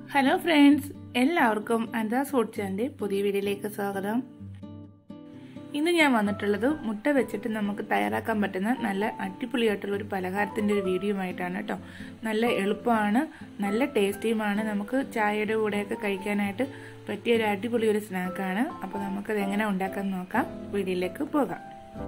hello friends എല്ലാവർക്കും അൻദാസ് food ചാൻ്റെ പുതിയ വീഡിയോയിലേക്ക് സ്വാഗതം ഇന്ന് ഞാൻ വന്നിട്ടുള്ളത് മുട്ട വെച്ചിട്ട് നമുക്ക് തയ്യാറാക്കാൻ പറ്റുന്ന നല്ല അടിപൊളിയായിട്ടുള്ള ഒരു പലഹാരത്തിൻ്റെ ഒരു വീഡിയോയുമായിട്ടാണ് കേട്ടോ നല്ല എളുപ്പമാണ് നല്ല ടേസ്റ്റിയുമാണ് നമുക്ക് ചായയുടെ കൂടെയൊക്കെ കഴിക്കാനായിട്ട് പറ്റിയ ഒരു അടിപൊളി ഒരു സ്നാക്കാണ് അപ്പോൾ നമുക്കത് എങ്ങനെ ഉണ്ടാക്കാൻ നോക്കാം വീഡിയോയിലേക്ക് പോകാം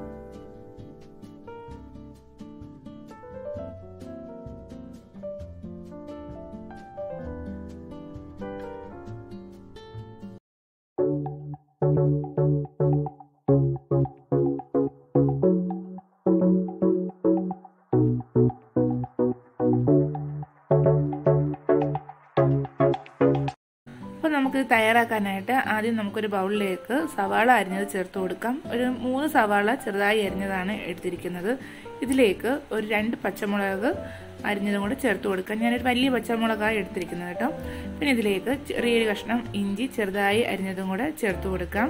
അപ്പോൾ നമുക്ക് തയ്യാറാക്കാനായിട്ട് ആദ്യം നമുക്കൊരു ബൗളിലേക്ക് സവാള അരിഞ്ഞത് ചേർത്ത് കൊടുക്കാം ഒരു മൂന്ന് സവാള ചെറുതായി അരിഞ്ഞതാണ് എടുത്തിരിക്കുന്നത് ഇതിലേക്ക് ഒരു രണ്ട് പച്ചമുളക് അരിഞ്ഞതും കൂടെ ചേർത്ത് കൊടുക്കാം ഞാനൊരു വലിയ പച്ചമുളകാണ് എടുത്തിരിക്കുന്നത് കേട്ടോ പിന്നെ ഇതിലേക്ക് ചെറിയൊരു കഷ്ണം ഇഞ്ചി ചെറുതായി അരിഞ്ഞതും കൂടെ ചേർത്ത് കൊടുക്കാം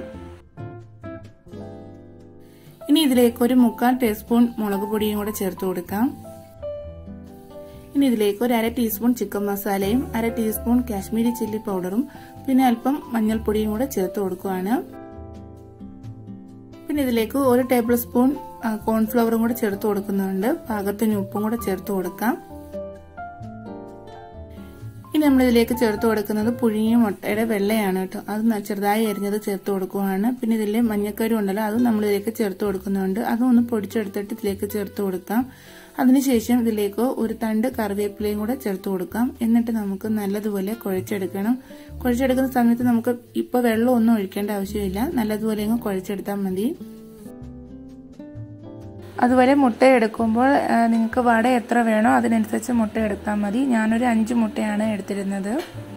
ഇനി ഇതിലേക്ക് ഒരു മുക്കാൽ ടീസ്പൂൺ മുളക് പൊടിയും കൂടെ ചേർത്ത് കൊടുക്കാം ഇനി ഇതിലേക്ക് ഒരു അര ടീസ്പൂൺ ചിക്കൻ മസാലയും അര ടീസ്പൂൺ കാശ്മീരി ചില്ലി പൗഡറും പിന്നെ അല്പം മഞ്ഞൾപ്പൊടിയും കൂടെ ചേർത്ത് കൊടുക്കുകയാണ് പിന്നെ ഇതിലേക്ക് ഒരു ടേബിൾ സ്പൂൺ കോൺഫ്ലവറും കൂടെ ചേർത്ത് കൊടുക്കുന്നുണ്ട് പാകത്തിന് ഉപ്പും കൂടെ ചേർത്ത് കൊടുക്കാം ഇനി നമ്മൾ ഇതിലേക്ക് ചേർത്ത് കൊടുക്കുന്നത് പുഴുങ്ങിയ മുട്ടയുടെ വെള്ളയാണ് കേട്ടോ അത് ചെറുതായി അരിഞ്ഞത് ചേർത്ത് കൊടുക്കുകയാണ് പിന്നെ ഇതിൽ മഞ്ഞക്കരി ഉണ്ടല്ലോ അതും നമ്മൾ ഇതിലേക്ക് ചേർത്ത് കൊടുക്കുന്നുണ്ട് അതും ഒന്ന് പൊടിച്ചെടുത്തിട്ട് ഇതിലേക്ക് ചേർത്ത് കൊടുക്കാം അതിനുശേഷം ഇതിലേക്ക് ഒരു തണ്ട് കറിവേപ്പിലയും കൂടെ ചേർത്ത് കൊടുക്കാം എന്നിട്ട് നമുക്ക് നല്ലതുപോലെ കുഴച്ചെടുക്കണം കുഴച്ചെടുക്കുന്ന സമയത്ത് നമുക്ക് ഇപ്പോൾ വെള്ളം ഒന്നും ഒഴിക്കേണ്ട ആവശ്യമില്ല നല്ലതുപോലെ അങ്ങ് കുഴച്ചെടുത്താൽ മതി അതുപോലെ മുട്ട എടുക്കുമ്പോൾ നിങ്ങൾക്ക് വട എത്ര വേണോ അതിനനുസരിച്ച് മുട്ട എടുത്താൽ മതി ഞാനൊരു അഞ്ച് മുട്ടയാണ് എടുത്തിരുന്നത്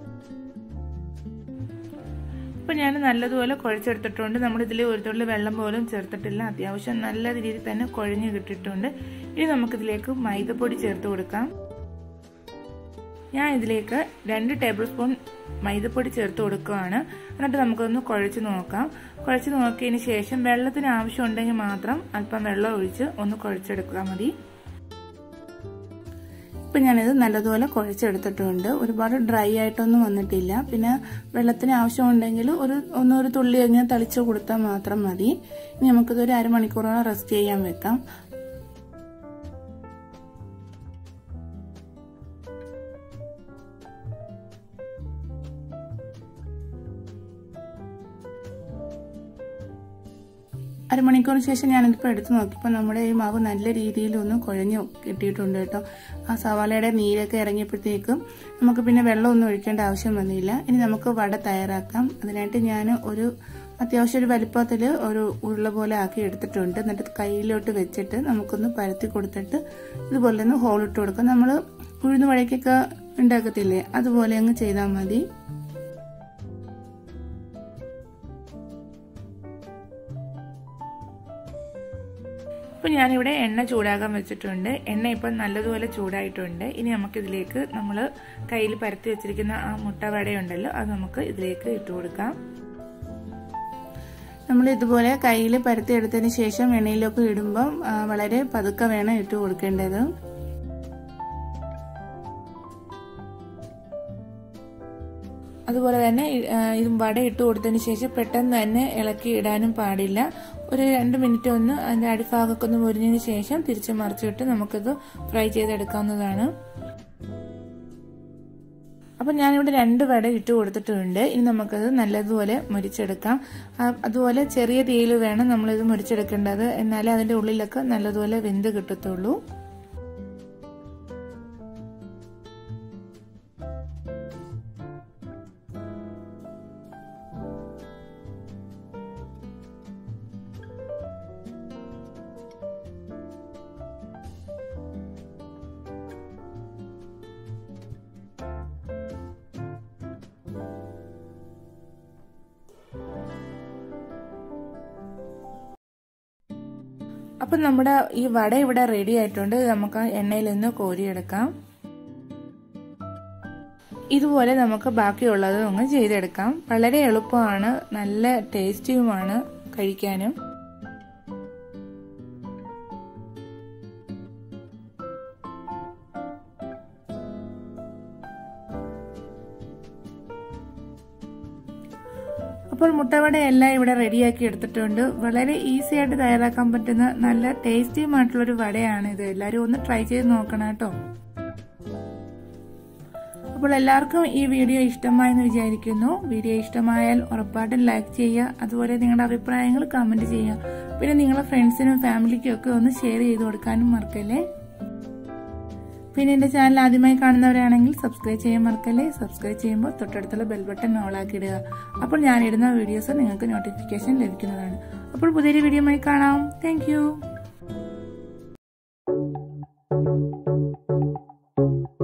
ഇപ്പം ഞാൻ നല്ലതുപോലെ കുഴച്ചെടുത്തിട്ടുണ്ട് നമ്മൾ ഇതിൽ ഒരു തുള്ളി വെള്ളം പോലും ചേർത്തിട്ടില്ല അത്യാവശ്യം നല്ല രീതിയിൽ തന്നെ കുഴഞ്ഞു കിട്ടിയിട്ടുണ്ട് ഇനി നമുക്കിതിലേക്ക് മൈദപ്പൊടി ചേർത്ത് കൊടുക്കാം ഞാൻ ഇതിലേക്ക് രണ്ട് ടേബിൾ സ്പൂൺ മൈദപ്പൊടി ചേർത്ത് കൊടുക്കുകയാണ് എന്നിട്ട് നമുക്കൊന്ന് കുഴച്ച് നോക്കാം കുഴച്ച് നോക്കിയതിന് ശേഷം വെള്ളത്തിന് ആവശ്യമുണ്ടെങ്കിൽ മാത്രം അല്പം വെള്ളം ഒഴിച്ച് ഒന്ന് കുഴച്ചെടുക്കാൻ മതി ഇപ്പം ഞാനിത് നല്ലതുപോലെ കുഴച്ചെടുത്തിട്ടുണ്ട് ഒരുപാട് ഡ്രൈ ആയിട്ടൊന്നും വന്നിട്ടില്ല പിന്നെ വെള്ളത്തിന് ആവശ്യമുണ്ടെങ്കിൽ ഒരു ഒന്നൊരു തുള്ളി ഇങ്ങനെ തളിച്ച് കൊടുത്താൽ മാത്രം മതി ഇനി നമുക്കിത് ഒരു അരമണിക്കൂറോളം റെസ്റ്റ് ചെയ്യാൻ വെക്കാം അരമണിക്കൂറിന് ശേഷം ഞാനിതിപ്പോൾ എടുത്ത് നോക്കിയപ്പോൾ നമ്മുടെ ഈ മാവ് നല്ല രീതിയിൽ ഒന്ന് കുഴഞ്ഞു കിട്ടിയിട്ടുണ്ട് കേട്ടോ ആ സവാളയുടെ നീരൊക്കെ ഇറങ്ങിയപ്പോഴത്തേക്കും നമുക്ക് പിന്നെ വെള്ളമൊന്നും ഒഴിക്കേണ്ട ആവശ്യം വന്നില്ല ഇനി നമുക്ക് വട തയ്യാറാക്കാം അതിനായിട്ട് ഞാൻ ഒരു അത്യാവശ്യം ഒരു വലിപ്പത്തിൽ ഒരു ഉരുള പോലെ ആക്കി എടുത്തിട്ടുണ്ട് എന്നിട്ട് കയ്യിലോട്ട് വെച്ചിട്ട് നമുക്കൊന്ന് പരത്തി കൊടുത്തിട്ട് ഇതുപോലെ ഒന്ന് ഹോൾ ഇട്ട് കൊടുക്കാം നമ്മൾ ഉഴുന്ന് വഴക്കൊക്കെ ഉണ്ടാക്കത്തില്ലേ അതുപോലെ അങ്ങ് ചെയ്താൽ മതി ഇപ്പം ഞാനിവിടെ എണ്ണ ചൂടാകാൻ വെച്ചിട്ടുണ്ട് എണ്ണ ഇപ്പം നല്ലതുപോലെ ചൂടായിട്ടുണ്ട് ഇനി നമുക്കിതിലേക്ക് നമ്മൾ കയ്യിൽ പരത്തി വെച്ചിരിക്കുന്ന ആ മുട്ട വടയുണ്ടല്ലോ അത് നമുക്ക് ഇതിലേക്ക് ഇട്ട് കൊടുക്കാം നമ്മൾ ഇതുപോലെ കയ്യിൽ പരത്തി എടുത്തതിന് ശേഷം എണ്ണയിലൊക്കെ ഇടുമ്പം വളരെ പതുക്കെ വേണം ഇട്ട് കൊടുക്കേണ്ടത് അതുപോലെ തന്നെ ഇത് വട ഇട്ട് കൊടുത്തതിന് ശേഷം പെട്ടെന്ന് തന്നെ ഇളക്കി ഇടാനും പാടില്ല ഒരു രണ്ട് മിനിറ്റ് ഒന്ന് അതിൻ്റെ അടിഭാഗമൊക്കെ ഒന്ന് മുരിഞ്ഞതിന് ശേഷം തിരിച്ച് മറിച്ചിട്ട് നമുക്കിത് ഫ്രൈ ചെയ്തെടുക്കാവുന്നതാണ് അപ്പം ഞാനിവിടെ രണ്ട് വട ഇട്ട് കൊടുത്തിട്ടുണ്ട് ഇനി നമുക്കത് നല്ലതുപോലെ മുരിച്ചെടുക്കാം അതുപോലെ ചെറിയ തീയിൽ വേണം നമ്മളിത് മുരിച്ചെടുക്കേണ്ടത് എന്നാലേ അതിൻ്റെ ഉള്ളിലൊക്കെ നല്ലതുപോലെ വെന്ത് കിട്ടത്തുള്ളൂ അപ്പം നമ്മുടെ ഈ വട ഇവിടെ റെഡി ആയിട്ടുണ്ട് നമുക്ക് എണ്ണയിൽ നിന്ന് കോരിയെടുക്കാം ഇതുപോലെ നമുക്ക് ബാക്കിയുള്ളത് ഒന്ന് ചെയ്തെടുക്കാം വളരെ എളുപ്പമാണ് നല്ല ടേസ്റ്റിയുമാണ് കഴിക്കാനും അപ്പോൾ മുട്ടവട എല്ലാം ഇവിടെ റെഡിയാക്കി എടുത്തിട്ടുണ്ട് വളരെ ഈസി ആയിട്ട് തയ്യാറാക്കാൻ പറ്റുന്ന നല്ല ടേസ്റ്റിയുമായിട്ടുള്ളൊരു വടയാണ് ഇത് എല്ലാവരും ഒന്ന് ട്രൈ ചെയ്ത് നോക്കണം കേട്ടോ അപ്പോൾ എല്ലാവർക്കും ഈ വീഡിയോ ഇഷ്ടമായെന്ന് വിചാരിക്കുന്നു വീഡിയോ ഇഷ്ടമായാൽ ഉറപ്പായിട്ടും ലൈക്ക് ചെയ്യുക അതുപോലെ നിങ്ങളുടെ അഭിപ്രായങ്ങൾ കമന്റ് ചെയ്യുക പിന്നെ നിങ്ങളുടെ ഫ്രണ്ട്സിനും ഫാമിലിക്കും ഒക്കെ ഒന്ന് ഷെയർ ചെയ്ത് കൊടുക്കാനും മറക്കല്ലേ പിന്നെ എൻ്റെ ചാനൽ ആദ്യമായി കാണുന്നവരാണെങ്കിൽ സബ്സ്ക്രൈബ് ചെയ്യാൻ മറക്കല്ലേ സബ്സ്ക്രൈബ് ചെയ്യുമ്പോൾ തൊട്ടടുത്തുള്ള ബെൽ ബട്ടൺ ഓളാക്കി ഇടുക അപ്പോൾ ഞാനിടുന്ന വീഡിയോസ് നിങ്ങൾക്ക് നോട്ടിഫിക്കേഷൻ ലഭിക്കുന്നതാണ് അപ്പോൾ പുതിയൊരു വീഡിയോയുമായി കാണാം താങ്ക്